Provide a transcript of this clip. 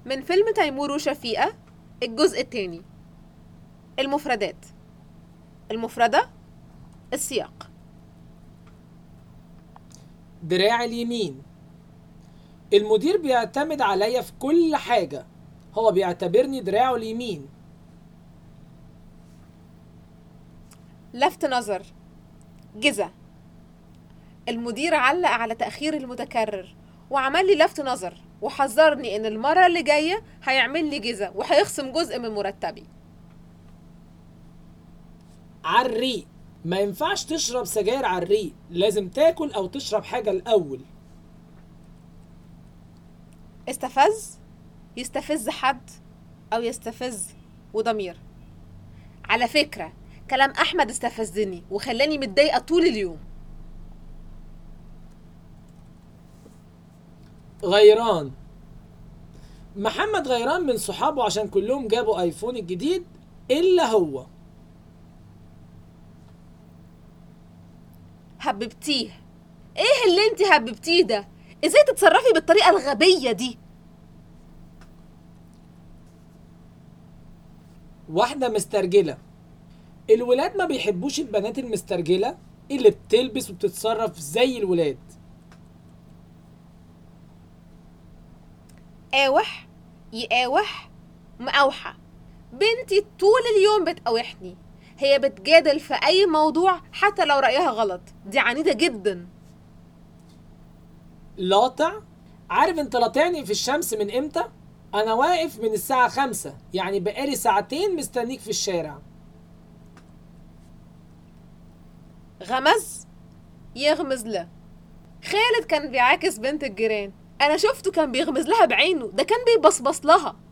من فيلم تيمور وشفيقة الجزء الثاني المفردات المفردة السياق دراع اليمين المدير بيعتمد عليا في كل حاجة هو بيعتبرني دراعه اليمين لفت نظر جزا المدير علق على تأخير المتكرر وعمل لي لفت نظر وحذرني ان المرة اللي جاية هيعمل لي جزا وهيخصم جزء من مرتبي على الريق ما ينفعش تشرب سجاير على الريق لازم تاكل او تشرب حاجة الاول استفز يستفز حد او يستفز وضمير على فكرة كلام احمد استفزني وخلاني متضايقة طول اليوم غيران محمد غيران من صحابه عشان كلهم جابوا ايفون الجديد الا هو هببتيه ايه اللي انت هببتيه ده ازاي تتصرفي بالطريقة الغبية دي واحدة مسترجلة الولاد ما بيحبوش البنات المسترجلة اللي بتلبس وبتتصرف زي الولاد قاوح يقاوح مقاوحة بنتي طول اليوم بتقاوحني هي بتجادل في أي موضوع حتى لو رأيها غلط دي عنيدة جدا لاطع عارف انت لاطعني في الشمس من امتى؟ انا واقف من الساعة خمسة يعني بقالي ساعتين مستنيك في الشارع غمز يغمز له خالد كان بيعاكس بنت الجيران انا شفته كان بيغمز لها بعينه ده كان بيبصبص لها